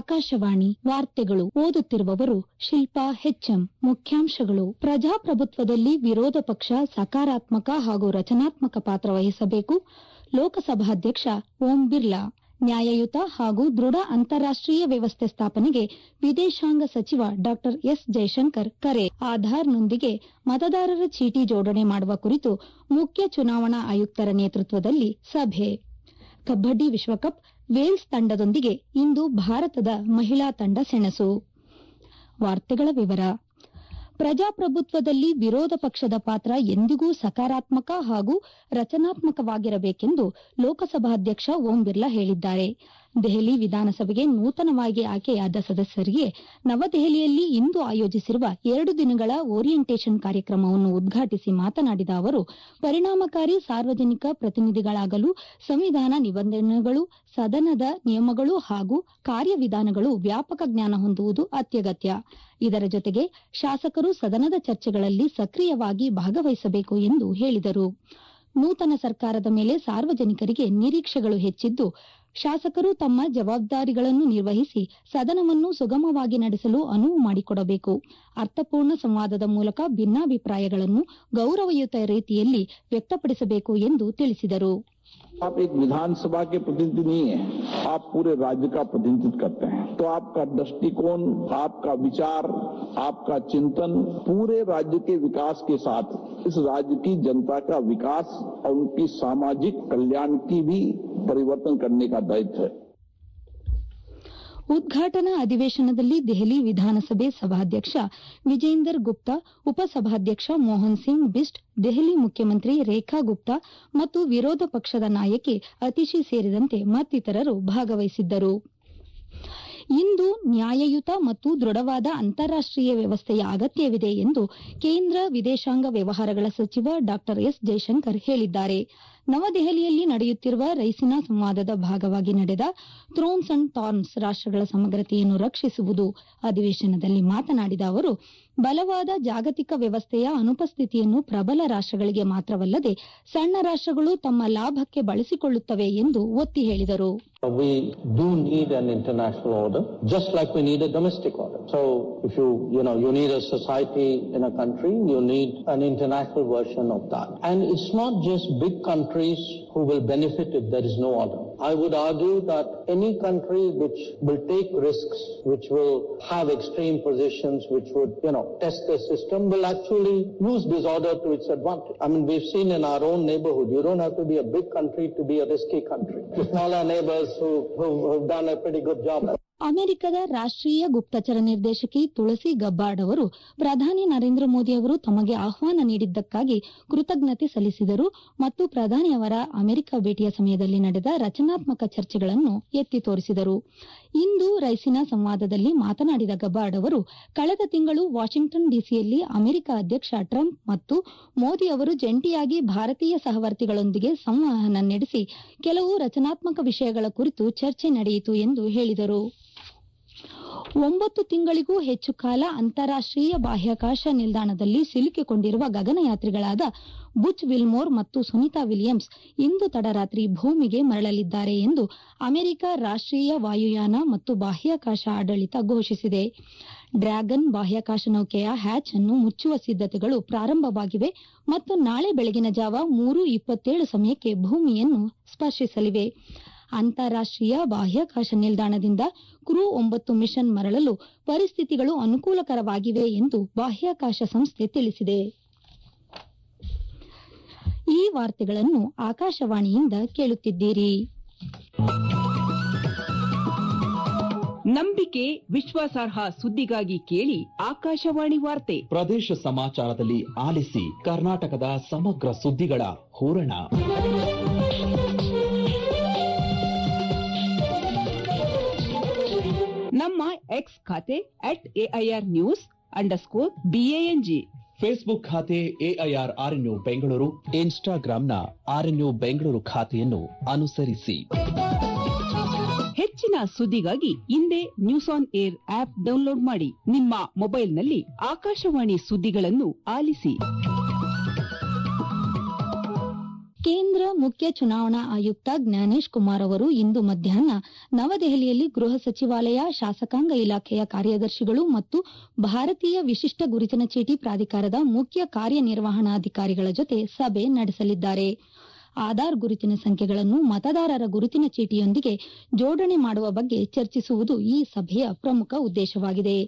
ಆಕಾಶವಾಣಿ ವಾರ್ತೆಗಳು ಓದುತ್ತಿರುವವರು ಶಿಲ್ಪಾ ಹೆಚ್ಎಂ ಮುಖ್ಯಾಂಶಗಳು ಪ್ರಜಾಪ್ರಭುತ್ವದಲ್ಲಿ ವಿರೋಧ ಪಕ್ಷ ಸಕಾರಾತ್ಮಕ ಹಾಗೂ ರಚನಾತ್ಮಕ ಪಾತ್ರ ವಹಿಸಬೇಕು ಲೋಕಸಭಾಧ್ಯಕ್ಷ ಓಂ ಬಿರ್ಲಾ ನ್ಯಾಯಯುತ ಹಾಗೂ ದೃಢ ಅಂತಾರಾಷ್ಟೀಯ ವ್ಯವಸ್ಥೆ ಸ್ಥಾಪನೆಗೆ ವಿದೇಶಾಂಗ ಸಚಿವ ಡಾ ಎಸ್ ಜೈಶಂಕರ್ ಕರೆ ಆಧಾರ್ನೊಂದಿಗೆ ಮತದಾರರ ಚೀಟಿ ಜೋಡಣೆ ಮಾಡುವ ಕುರಿತು ಮುಖ್ಯ ಚುನಾವಣಾ ಆಯುಕ್ತರ ನೇತೃತ್ವದಲ್ಲಿ ಸಭೆ ಕಬಡ್ಡಿ ವಿಶ್ವಕಪ್ ವೇಲ್ಸ್ ತಂಡದೊಂದಿಗೆ ಇಂದು ಭಾರತದ ಮಹಿಳಾ ತಂಡ ಸೆಣಸು ವಾರ್ತೆಗಳ ವಿವರ ಪ್ರಜಾಪ್ರಭುತ್ವದಲ್ಲಿ ವಿರೋಧ ಪಕ್ಷದ ಪಾತ್ರ ಎಂದಿಗೂ ಸಕಾರಾತ್ಮಕ ಹಾಗೂ ರಚನಾತ್ಮಕವಾಗಿರಬೇಕೆಂದು ಲೋಕಸಭಾಧ್ಯಕ್ಷ ಓಂ ಬಿರ್ಲಾ ಹೇಳಿದ್ದಾರೆ ದೆಹಲಿ ವಿಧಾನಸಭೆಗೆ ನೂತನವಾಗಿ ಆಯ್ಕೆಯಾದ ಸದಸ್ಯರಿಗೆ ನವದೆಹಲಿಯಲ್ಲಿ ಇಂದು ಆಯೋಜಿಸಿರುವ ಎರಡು ದಿನಗಳ ಓರಿಯೆಂಟೇಷನ್ ಕಾರ್ಯಕ್ರಮವನ್ನು ಉದ್ಘಾಟಿಸಿ ಮಾತನಾಡಿದ ಅವರು ಪರಿಣಾಮಕಾರಿ ಸಾರ್ವಜನಿಕ ಪ್ರತಿನಿಧಿಗಳಾಗಲು ಸಂವಿಧಾನ ನಿಬಂಧನೆಗಳು ಸದನದ ನಿಯಮಗಳು ಹಾಗೂ ಕಾರ್ಯವಿಧಾನಗಳು ವ್ಯಾಪಕ ಜ್ಞಾನ ಹೊಂದುವುದು ಅತ್ಯಗತ್ಯ ಇದರ ಜೊತೆಗೆ ಶಾಸಕರು ಸದನದ ಚರ್ಚೆಗಳಲ್ಲಿ ಸಕ್ರಿಯವಾಗಿ ಭಾಗವಹಿಸಬೇಕು ಎಂದು ಹೇಳಿದರು ನೂತನ ಸರ್ಕಾರದ ಮೇಲೆ ಸಾರ್ವಜನಿಕರಿಗೆ ನಿರೀಕ್ಷೆಗಳು ಹೆಚ್ಚಿದ್ದು ಶಾಸಕರು ತಮ್ಮ ಜವಾಬ್ದಾರಿಗಳನ್ನು ನಿರ್ವಹಿಸಿ ಸದನವನ್ನು ಸುಗಮವಾಗಿ ನಡೆಸಲು ಅನುವು ಮಾಡಿಕೊಡಬೇಕು ಅರ್ಥಪೂರ್ಣ ಸಂವಾದದ ಮೂಲಕ ಭಿನ್ನಾಭಿಪ್ರಾಯಗಳನ್ನು ಗೌರವಯುತ ರೀತಿಯಲ್ಲಿ ವ್ಯಕ್ತಪಡಿಸಬೇಕು ಎಂದು ತಿಳಿಸಿದರು आप एक विधानसभा के प्रतिनिधि नहीं है आप पूरे राज्य का प्रतिनिधित्व करते हैं तो आपका दृष्टिकोण आपका विचार आपका चिंतन पूरे राज्य के विकास के साथ इस राज्य की जनता का विकास और उनकी सामाजिक कल्याण की भी परिवर्तन करने का दायित्व है ಉದ್ಘಾಟನಾ ಅಧಿವೇಶನದಲ್ಲಿ ದೆಹಲಿ ವಿಧಾನಸಭೆ ಸಭಾಧ್ಯಕ್ಷ ವಿಜೇಂದರ್ ಗುಪ್ತಾ ಉಪಸಭಾಧ್ಯಕ್ಷ ಮೋಹನ್ ಸಿಂಗ್ ಬಿಸ್ಟ್ ದೆಹಲಿ ಮುಖ್ಯಮಂತ್ರಿ ರೇಖಾ ಗುಪ್ತಾ ಮತ್ತು ವಿರೋಧ ಪಕ್ಷದ ನಾಯಕಿ ಅತಿಶಿ ಸೇರಿದಂತೆ ಮತ್ತಿತರರು ಭಾಗವಹಿಸಿದ್ದರು ಇಂದು ನ್ಯಾಯಯುತ ಮತ್ತು ದೃಢವಾದ ಅಂತಾರಾಷ್ಟೀಯ ವ್ಯವಸ್ಥೆಯ ಅಗತ್ಯವಿದೆ ಎಂದು ಕೇಂದ್ರ ವಿದೇಶಾಂಗ ವ್ಯವಹಾರಗಳ ಸಚಿವ ಡಾ ಎಸ್ ಜೈಶಂಕರ್ ಹೇಳಿದ್ದಾರೆ ನವದೆಹಲಿಯಲ್ಲಿ ನಡೆಯುತ್ತಿರುವ ರೈಸಿನಾ ಸಂವಾದದ ಭಾಗವಾಗಿ ನಡೆದ ಥ್ರೋನ್ಸ್ ಅಂಡ್ ಥಾರ್ನ್ಸ್ ರಾಷ್ಟಗಳ ಸಮಗ್ರತೆಯನ್ನು ರಕ್ಷಿಸುವುದು ಅಧಿವೇಶನದಲ್ಲಿ ಮಾತನಾಡಿದ ಅವರು ಬಲವಾದ ಜಾಗತಿಕ ವ್ಯವಸ್ಥೆಯ ಅನುಪಸ್ಥಿತಿಯನ್ನು ಪ್ರಬಲ ರಾಷ್ಟಗಳಿಗೆ ಮಾತ್ರವಲ್ಲದೆ ಸಣ್ಣ ರಾಷ್ಟಗಳು ತಮ್ಮ ಲಾಭಕ್ಕೆ ಬಳಸಿಕೊಳ್ಳುತ್ತವೆ ಎಂದು ಒತ್ತಿ ಹೇಳಿದರು We do need an international order, just like we need a domestic order. So if you, you know, you need a society in a country, you need an international version of that. And it's not just big countries who will benefit if there is no order. I would argue that any country which will take risks, which will have extreme positions, which would, you know, test the system, will actually use disorder to its advantage. I mean, we've seen in our own neighborhood, you don't have to be a big country to be a risky country. The smaller neighbors who, who, who've done a pretty good job. ಅಮೆರಿಕದ ರಾಷ್ಟೀಯ ಗುಪ್ತಚರ ನಿರ್ದೇಶಕಿ ತುಳಸಿ Gabbard ಅವರು ಪ್ರಧಾನಿ ನರೇಂದ್ರ ಮೋದಿ ಅವರು ತಮಗೆ ಆಹ್ವಾನ ನೀಡಿದ್ದಕ್ಕಾಗಿ ಕೃತಜ್ಞತೆ ಸಲ್ಲಿಸಿದರು ಮತ್ತು ಪ್ರಧಾನಿಯವರ ಅಮೆರಿಕ ಭೇಟಿಯ ಸಮಯದಲ್ಲಿ ನಡೆದ ರಚನಾತ್ಮಕ ಚರ್ಚೆಗಳನ್ನು ಎತ್ತಿ ತೋರಿಸಿದರು ಇಂದು ರೈಸಿನಾ ಸಂವಾದದಲ್ಲಿ ಮಾತನಾಡಿದ ಗಬ್ಬಾರ್ಡ್ ಅವರು ಕಳೆದ ತಿಂಗಳು ವಾಷಿಂಗ್ಟನ್ ಡಿಸಿಯಲ್ಲಿ ಅಮೆರಿಕ ಅಧ್ಯಕ್ಷ ಟ್ರಂಪ್ ಮತ್ತು ಮೋದಿ ಅವರು ಜಂಟಿಯಾಗಿ ಭಾರತೀಯ ಸಹವರ್ತಿಗಳೊಂದಿಗೆ ಸಂವಹನ ನಡೆಸಿ ಕೆಲವು ರಚನಾತ್ಮಕ ವಿಷಯಗಳ ಕುರಿತು ಚರ್ಚೆ ನಡೆಯಿತು ಎಂದು ಹೇಳಿದರು ಒಂಬತ್ತು ತಿಂಗಳಿಗೂ ಹೆಚ್ಚು ಕಾಲ ಅಂತಾರಾಷ್ಟೀಯ ಬಾಹ್ಯಾಕಾಶ ನಿಲ್ದಾಣದಲ್ಲಿ ಸಿಲುಕಿಕೊಂಡಿರುವ ಗಗನಯಾತ್ರಿಗಳಾದ ಬುಚ್ ವಿಲ್ಮೋರ್ ಮತ್ತು ಸುನಿತಾ ವಿಲಿಯಮ್ಸ್ ಇಂದು ತಡರಾತ್ರಿ ಭೂಮಿಗೆ ಮರಳಲಿದ್ದಾರೆ ಎಂದು ಅಮೆರಿಕ ರಾಷ್ಟೀಯ ವಾಯುಯಾನ ಮತ್ತು ಬಾಹ್ಯಾಕಾಶ ಆಡಳಿತ ಘೋಷಿಸಿದೆ ಡ್ರ್ಯಾಗನ್ ಬಾಹ್ಯಾಕಾಶ ನೌಕೆಯ ಹ್ಯಾಚ್ ಅನ್ನು ಮುಚ್ಚುವ ಸಿದ್ದತೆಗಳು ಪ್ರಾರಂಭವಾಗಿವೆ ಮತ್ತು ನಾಳೆ ಬೆಳಗಿನ ಜಾವ ಮೂರು ಇಪ್ಪತ್ತೇಳು ಸಮಯಕ್ಕೆ ಭೂಮಿಯನ್ನು ಸ್ಪರ್ಶಿಸಲಿವೆ ಅಂತಾರಾಷ್ಟೀಯ ಬಾಹ್ಯಾಕಾಶ ನಿಲ್ದಾಣದಿಂದ ಕ್ರೂ ಒಂಬತ್ತು ಮಿಷನ್ ಮರಳಲು ಪರಿಸ್ಥಿತಿಗಳು ಅನುಕೂಲಕರವಾಗಿವೆ ಎಂದು ಬಾಹ್ಯಾಕಾಶ ಸಂಸ್ಥೆ ತಿಳಿಸಿದೆ ಈ ವಾರ್ತೆಗಳನ್ನು ಆಕಾಶವಾಣಿಯಿಂದ ಕೇಳುತ್ತಿದ್ದೀರಿ ನಂಬಿಕೆ ವಿಶ್ವಾಸಾರ್ಹ ಸುದ್ದಿಗಾಗಿ ಕೇಳಿ ಆಕಾಶವಾಣಿ ವಾರ್ತೆ ಪ್ರದೇಶ ಸಮಾಚಾರದಲ್ಲಿ ಆಲಿಸಿ ಕರ್ನಾಟಕದ ಸಮಗ್ರ ಸುದ್ದಿಗಳ ಹೂರಣ ನಮ್ಮ ಎಕ್ಸ್ ಖಾತೆ at AIR news underscore BANG Facebook ಖಾತೆ ಎಐಆರ್ ಆರ್ಎನ್ಯು ಬೆಂಗಳೂರು ಇನ್ಸ್ಟಾಗ್ರಾಂನ ಆರ್ಎನ್ಯು ಬೆಂಗಳೂರು ಖಾತೆಯನ್ನು ಅನುಸರಿಸಿ ಹೆಚ್ಚಿನ ಸುದ್ದಿಗಾಗಿ ಹಿಂದೆ news on air app download ಮಾಡಿ ನಿಮ್ಮ ಮೊಬೈಲ್ನಲ್ಲಿ ಆಕಾಶವಾಣಿ ಸುದ್ದಿಗಳನ್ನು ಆಲಿಸಿ ಕೇಂದ್ರ ಮುಖ್ಯ ಚುನಾವಣಾ ಆಯುಕ್ತ ಜ್ಞಾನೇಶ್ ಕುಮಾರ್ ಅವರು ಇಂದು ಮಧ್ಯಾಹ್ನ ನವದೆಹಲಿಯಲ್ಲಿ ಗೃಹ ಸಚಿವಾಲಯ ಶಾಸಕಾಂಗ ಇಲಾಖೆಯ ಕಾರ್ಯದರ್ಶಿಗಳು ಮತ್ತು ಭಾರತೀಯ ವಿಶಿಷ್ಟ ಗುರುತಿನ ಚೀಟಿ ಪ್ರಾಧಿಕಾರದ ಮುಖ್ಯ ಕಾರ್ಯನಿರ್ವಹಣಾಧಿಕಾರಿಗಳ ಜೊತೆ ಸಭೆ ನಡೆಸಲಿದ್ದಾರೆ ಆಧಾರ್ ಗುರುತಿನ ಸಂಖ್ಯೆಗಳನ್ನು ಮತದಾರರ ಗುರುತಿನ ಚೀಟಿಯೊಂದಿಗೆ ಜೋಡಣೆ ಮಾಡುವ ಬಗ್ಗೆ ಚರ್ಚಿಸುವುದು ಈ ಸಭೆಯ ಪ್ರಮುಖ ಉದ್ದೇಶವಾಗಿದೆ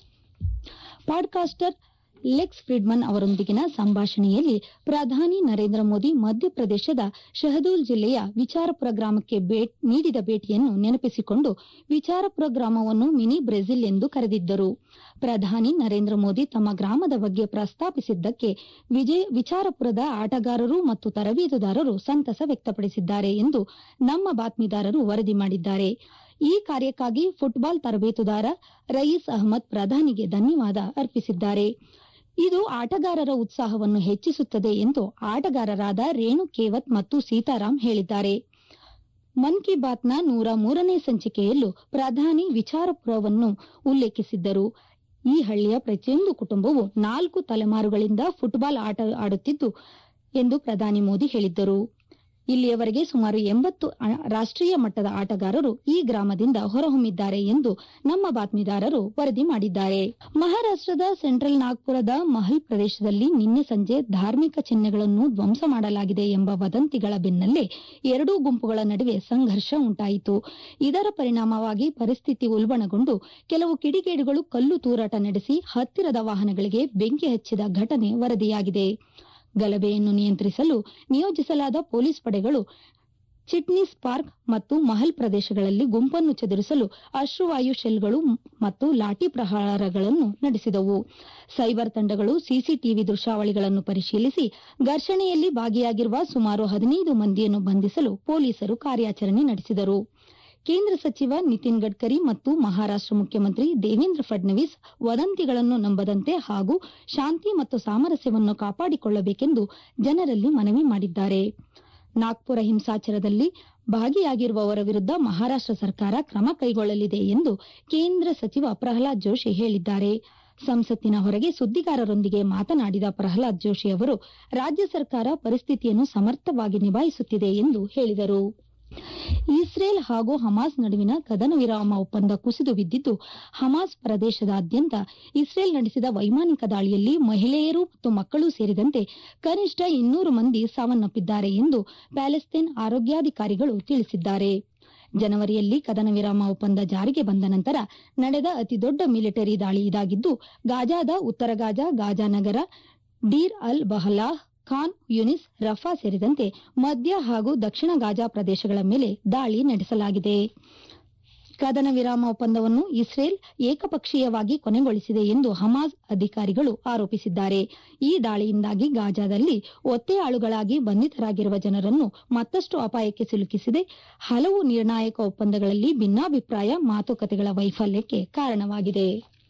ಪಾಡ್ಕಾಸ್ಟರ್ ಲೆಕ್ಸ್ ಫ್ರಿಡ್ಮನ್ ಅವರೊಂದಿಗಿನ ಸಂಭಾಷಣೆಯಲ್ಲಿ ಪ್ರಧಾನಿ ನರೇಂದ್ರ ಮೋದಿ ಮಧ್ಯಪ್ರದೇಶದ ಶಹದೂಲ್ ಜಿಲ್ಲೆಯ ವಿಚಾರಪುರ ಗ್ರಾಮಕ್ಕೆ ನೀಡಿದ ಭೇಟಿಯನ್ನು ನೆನಪಿಸಿಕೊಂಡು ವಿಚಾರಪುರ ಗ್ರಾಮವನ್ನು ಮಿನಿ ಬ್ರೆಜಿಲ್ ಎಂದು ಕರೆದಿದ್ದರು ಪ್ರಧಾನಿ ನರೇಂದ್ರ ಮೋದಿ ತಮ್ಮ ಗ್ರಾಮದ ಬಗ್ಗೆ ಪ್ರಸ್ತಾಪಿಸಿದ್ದಕ್ಕೆ ವಿಚಾರಪುರದ ಆಟಗಾರರು ಮತ್ತು ತರಬೇತುದಾರರು ಸಂತಸ ವ್ಯಕ್ತಪಡಿಸಿದ್ದಾರೆ ಎಂದು ನಮ್ಮ ಬಾತ್ಮೀದಾರರು ವರದಿ ಮಾಡಿದ್ದಾರೆ ಈ ಕಾರ್ಯಕ್ಕಾಗಿ ಫುಟ್ಬಾಲ್ ತರಬೇತುದಾರ ರಯೀಸ್ ಅಹ್ಮದ್ ಪ್ರಧಾನಿಗೆ ಧನ್ಯವಾದ ಅರ್ಪಿಸಿದ್ದಾರೆ ಇದು ಆಟಗಾರರ ಉತ್ಸಾಹವನ್ನು ಹೆಚ್ಚಿಸುತ್ತದೆ ಎಂದು ಆಟಗಾರರಾದ ರೇಣು ಕೇವತ್ ಮತ್ತು ಸೀತಾರಾಮ್ ಹೇಳಿದ್ದಾರೆ ಮನ್ ಕಿ ಬಾತ್ನ ನೂರ ಮೂರನೇ ಸಂಚಿಕೆಯಲ್ಲೂ ಪ್ರಧಾನಿ ವಿಚಾರಪುರವನ್ನು ಉಲ್ಲೇಖಿಸಿದ್ದರು ಈ ಹಳ್ಳಿಯ ಪ್ರತಿಯೊಂದು ಕುಟುಂಬವು ನಾಲ್ಕು ತಲೆಮಾರುಗಳಿಂದ ಫುಟ್ಬಾಲ್ ಆಟ ಆಡುತ್ತಿದ್ದು ಎಂದು ಪ್ರಧಾನಿ ಮೋದಿ ಹೇಳಿದ್ದರು ಇಲ್ಲಿಯವರೆಗೆ ಸುಮಾರು ಎಂಬತ್ತು ರಾಷ್ಟೀಯ ಮಟ್ಟದ ಆಟಗಾರರು ಈ ಗ್ರಾಮದಿಂದ ಹೊರಹೊಮ್ಮಿದ್ದಾರೆ ಎಂದು ನಮ್ಮ ಬಾತ್ಮೀದಾರರು ವರದಿ ಮಾಡಿದ್ದಾರೆ ಮಹಾರಾಷ್ಟದ ಸೆಂಟ್ರಲ್ ನಾಗ್ಪುರದ ಮಹಲ್ ಪ್ರದೇಶದಲ್ಲಿ ನಿನ್ನೆ ಸಂಜೆ ಧಾರ್ಮಿಕ ಚಿಹ್ನೆಗಳನ್ನು ಧ್ವಂಸ ಮಾಡಲಾಗಿದೆ ಎಂಬ ವದಂತಿಗಳ ಬೆನ್ನಲ್ಲೇ ಎರಡೂ ಗುಂಪುಗಳ ನಡುವೆ ಸಂಘರ್ಷ ಉಂಟಾಯಿತು ಇದರ ಪರಿಣಾಮವಾಗಿ ಪರಿಸ್ಥಿತಿ ಉಲ್ಬಣಗೊಂಡು ಕೆಲವು ಕಿಡಿಗೇಡಿಗಳು ಕಲ್ಲು ತೂರಾಟ ನಡೆಸಿ ಹತ್ತಿರದ ವಾಹನಗಳಿಗೆ ಬೆಂಕಿ ಹಚ್ಚಿದ ಘಟನೆ ವರದಿಯಾಗಿದೆ ಗಲಭೆಯನ್ನು ನಿಯಂತ್ರಿಸಲು ನಿಯೋಜಿಸಲಾದ ಪೊಲೀಸ್ ಪಡೆಗಳು ಚಿಟ್ನೀಸ್ ಪಾರ್ಕ್ ಮತ್ತು ಮಹಲ್ ಪ್ರದೇಶಗಳಲ್ಲಿ ಗುಂಪನ್ನು ಚದುರಿಸಲು ಅಶ್ರುವಾಯು ಶೆಲ್ಗಳು ಮತ್ತು ಲಾಠಿ ಪ್ರಹಾರಗಳನ್ನು ನಡೆಸಿದವು ಸೈಬರ್ ತಂಡಗಳು ಸಿಸಿಟಿವಿ ದೃಶ್ಯಾವಳಿಗಳನ್ನು ಪರಿಶೀಲಿಸಿ ಘರ್ಷಣೆಯಲ್ಲಿ ಭಾಗಿಯಾಗಿರುವ ಸುಮಾರು ಹದಿನೈದು ಮಂದಿಯನ್ನು ಬಂಧಿಸಲು ಪೊಲೀಸರು ಕಾರ್ಯಾಚರಣೆ ನಡೆಸಿದರು ಕೇಂದ್ರ ಸಚಿವ ನಿತಿನ್ ಗಡ್ಕರಿ ಮತ್ತು ಮಹಾರಾಷ್ಟ ಮುಖ್ಯಮಂತ್ರಿ ದೇವೇಂದ್ರ ಫಡ್ನವೀಸ್ ವದಂತಿಗಳನ್ನು ನಂಬದಂತೆ ಹಾಗೂ ಶಾಂತಿ ಮತ್ತು ಸಾಮರಸ್ಯವನ್ನು ಕಾಪಾಡಿಕೊಳ್ಳಬೇಕೆಂದು ಜನರಲ್ಲಿ ಮನವಿ ಮಾಡಿದ್ದಾರೆ ನಾಗ್ಪುರ ಹಿಂಸಾಚಾರದಲ್ಲಿ ಭಾಗಿಯಾಗಿರುವವರ ವಿರುದ್ಧ ಮಹಾರಾಷ್ಟ ಸರ್ಕಾರ ಕ್ರಮ ಕೈಗೊಳ್ಳಲಿದೆ ಎಂದು ಕೇಂದ್ರ ಸಚಿವ ಪ್ರಹ್ಲಾದ್ ಜೋಶಿ ಹೇಳಿದ್ದಾರೆ ಸಂಸತ್ತಿನ ಹೊರಗೆ ಸುದ್ದಿಗಾರರೊಂದಿಗೆ ಮಾತನಾಡಿದ ಪ್ರಹ್ಲಾದ್ ಜೋಶಿ ಅವರು ರಾಜ್ಯ ಸರ್ಕಾರ ಪರಿಸ್ಥಿತಿಯನ್ನು ಸಮರ್ಥವಾಗಿ ನಿಭಾಯಿಸುತ್ತಿದೆ ಎಂದು ಹೇಳಿದರು ಇಸ್ರೇಲ್ ಹಾಗೂ ಹಮಾಸ್ ನಡುವಿನ ಕದನ ವಿರಾಮ ಒಪ್ಪಂದ ಕುಸಿದು ಬಿದ್ದಿದ್ದು ಹಮಾಸ್ ಪ್ರದೇಶದಾದ್ಯಂತ ಇಸ್ರೇಲ್ ನಡೆಸಿದ ವೈಮಾನಿಕ ದಾಳಿಯಲ್ಲಿ ಮಹಿಳೆಯರು ಮತ್ತು ಮಕ್ಕಳು ಸೇರಿದಂತೆ ಕನಿಷ್ಠ ಇನ್ನೂರು ಮಂದಿ ಸಾವನ್ನಪ್ಪಿದ್ದಾರೆ ಎಂದು ಪ್ಯಾಲೆಸ್ತೇನ್ ಆರೋಗ್ಯಾಧಿಕಾರಿಗಳು ತಿಳಿಸಿದ್ದಾರೆ ಜನವರಿಯಲ್ಲಿ ಕದನ ವಿರಾಮ ಒಪ್ಪಂದ ಜಾರಿಗೆ ಬಂದ ನಂತರ ನಡೆದ ಅತಿದೊಡ್ಡ ಮಿಲಿಟರಿ ದಾಳಿ ಇದಾಗಿದ್ದು ಗಾಜಾದ ಉತ್ತರ ಗಾಜಾ ಗಾಜಾ ನಗರ ಡೀರ್ ಅಲ್ ಬಹಲಾಹ್ ಖಾನ್ ಯುನಿಸ್ ರಫಾ ಸೇರಿದಂತೆ ಮಧ್ಯ ಹಾಗೂ ದಕ್ಷಿಣ ಗಾಜಾ ಪ್ರದೇಶಗಳ ಮೇಲೆ ದಾಳಿ ನಡೆಸಲಾಗಿದೆ ಕದನ ವಿರಾಮ ಒಪ್ಪಂದವನ್ನು ಇಸ್ರೇಲ್ ಏಕಪಕ್ಷೀಯವಾಗಿ ಕೊನೆಗೊಳಿಸಿದೆ ಎಂದು ಹಮಾಸ್ ಅಧಿಕಾರಿಗಳು ಆರೋಪಿಸಿದ್ದಾರೆ ಈ ದಾಳಿಯಿಂದಾಗಿ ಗಾಜಾದಲ್ಲಿ ಒತ್ತೆಯಾಳುಗಳಾಗಿ ಬಂಧಿತರಾಗಿರುವ ಜನರನ್ನು ಮತ್ತಷ್ಟು ಅಪಾಯಕ್ಕೆ ಸಿಲುಕಿಸಿದೆ ಹಲವು ನಿರ್ಣಾಯಕ ಒಪ್ಪಂದಗಳಲ್ಲಿ ಭಿನ್ನಾಭಿಪ್ರಾಯ ಮಾತುಕತೆಗಳ ವೈಫಲ್ಯಕ್ಕೆ ಕಾರಣವಾಗಿದೆ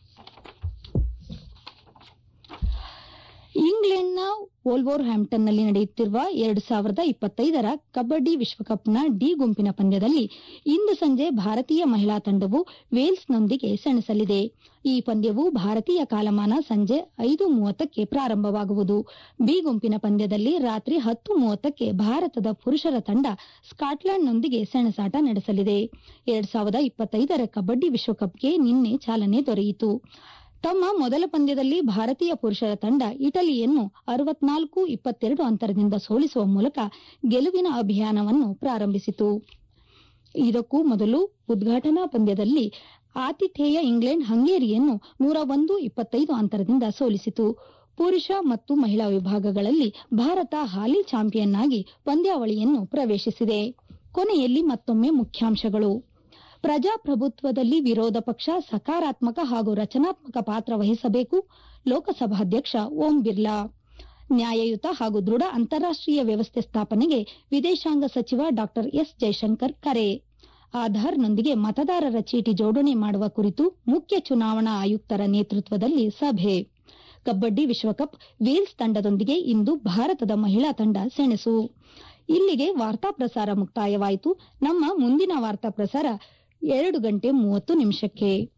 ಇಂಗ್ಲೆಂಡ್ನ ವೋಲ್ವೋರ್ ಹ್ಯಾಂಪ್ಟನ್ನಲ್ಲಿ ನಡೆಯುತ್ತಿರುವ ಎರಡು ಸಾವಿರದ ಇಪ್ಪತ್ತೈದರ ಕಬಡ್ಡಿ ವಿಶ್ವಕಪ್ನ ಡಿ ಗುಂಪಿನ ಪಂದ್ಯದಲ್ಲಿ ಇಂದು ಸಂಜೆ ಭಾರತೀಯ ಮಹಿಳಾ ತಂಡವು ವೇಲ್ಸ್ನೊಂದಿಗೆ ಸೆಣಸಲಿದೆ ಈ ಪಂದ್ಯವು ಭಾರತೀಯ ಕಾಲಮಾನ ಸಂಜೆ ಐದು ಮೂವತ್ತಕ್ಕೆ ಪ್ರಾರಂಭವಾಗುವುದು ಬಿ ಗುಂಪಿನ ಪಂದ್ಯದಲ್ಲಿ ರಾತ್ರಿ ಹತ್ತು ಮೂವತ್ತಕ್ಕೆ ಭಾರತದ ಪುರುಷರ ತಂಡ ಸ್ಕಾಟ್ಲೆಂಡ್ನೊಂದಿಗೆ ಸೆಣಸಾಟ ನಡೆಸಲಿದೆ ಎರಡು ಸಾವಿರದ ಇಪ್ಪತ್ತೈದರ ಕಬಡ್ಡಿ ವಿಶ್ವಕಪ್ಗೆ ನಿನ್ನೆ ಚಾಲನೆ ದೊರೆಯಿತು ತಮ್ಮ ಮೊದಲ ಪಂದ್ಯದಲ್ಲಿ ಭಾರತೀಯ ಪುರುಷರ ತಂಡ ಇಟಲಿಯನ್ನು ಅರವತ್ನಾಲ್ಕು ಇಪ್ಪತ್ತೆರಡು ಅಂತರದಿಂದ ಸೋಲಿಸುವ ಮೂಲಕ ಗೆಲುವಿನ ಅಭಿಯಾನವನ್ನು ಪ್ರಾರಂಭಿಸಿತು ಇದಕ್ಕೂ ಮೊದಲು ಉದ್ಘಾಟನಾ ಪಂದ್ಯದಲ್ಲಿ ಆತಿಥೇಯ ಇಂಗ್ಲೆಂಡ್ ಹಂಗೇರಿಯನ್ನು ನೂರ ಒಂದು ಇಪ್ಪತ್ತೈದು ಅಂತರದಿಂದ ಸೋಲಿಸಿತು ಪುರುಷ ಮತ್ತು ಮಹಿಳಾ ವಿಭಾಗಗಳಲ್ಲಿ ಭಾರತ ಹಾಲಿ ಚಾಂಪಿಯನ್ ಆಗಿ ಪಂದ್ಯಾವಳಿಯನ್ನು ಪ್ರವೇಶಿಸಿದೆ ಕೊನೆಯಲ್ಲಿ ಮತ್ತೊಮ್ಮೆ ಮುಖ್ಯಾಂಶಗಳು ಪ್ರಜಾಪ್ರಭುತ್ವದಲ್ಲಿ ವಿರೋಧ ಪಕ್ಷ ಸಕಾರಾತ್ಮಕ ಹಾಗೂ ರಚನಾತ್ಮಕ ಪಾತ್ರ ವಹಿಸಬೇಕು ಲೋಕಸಭಾಧ್ಯಕ್ಷ ಓಂ ಬಿರ್ಲಾ ನ್ಯಾಯಯುತ ಹಾಗೂ ದೃಢ ಅಂತಾರಾಷ್ಟೀಯ ವ್ಯವಸ್ಥೆ ಸ್ಥಾಪನೆಗೆ ವಿದೇಶಾಂಗ ಸಚಿವ ಡಾ ಎಸ್ ಜೈಶಂಕರ್ ಕರೆ ಆಧಾರ್ನೊಂದಿಗೆ ಮತದಾರರ ಚೀಟಿ ಜೋಡಣೆ ಮಾಡುವ ಕುರಿತು ಮುಖ್ಯ ಚುನಾವಣಾ ಆಯುಕ್ತರ ನೇತೃತ್ವದಲ್ಲಿ ಸಭೆ ಕಬಡ್ಡಿ ವಿಶ್ವಕಪ್ ವೇಲ್ಸ್ ತಂಡದೊಂದಿಗೆ ಇಂದು ಭಾರತದ ಮಹಿಳಾ ತಂಡ ಸೆಣಸು ಇಲ್ಲಿಗೆ ವಾರ್ತಾ ಪ್ರಸಾರ ಮುಕ್ತಾಯವಾಯಿತು ನಮ್ಮ ಮುಂದಿನ ವಾರ್ತಾ ಪ್ರಸಾರ ಎರಡು ಗಂಟೆ ಮೂವತ್ತು ನಿಮಿಷಕ್ಕೆ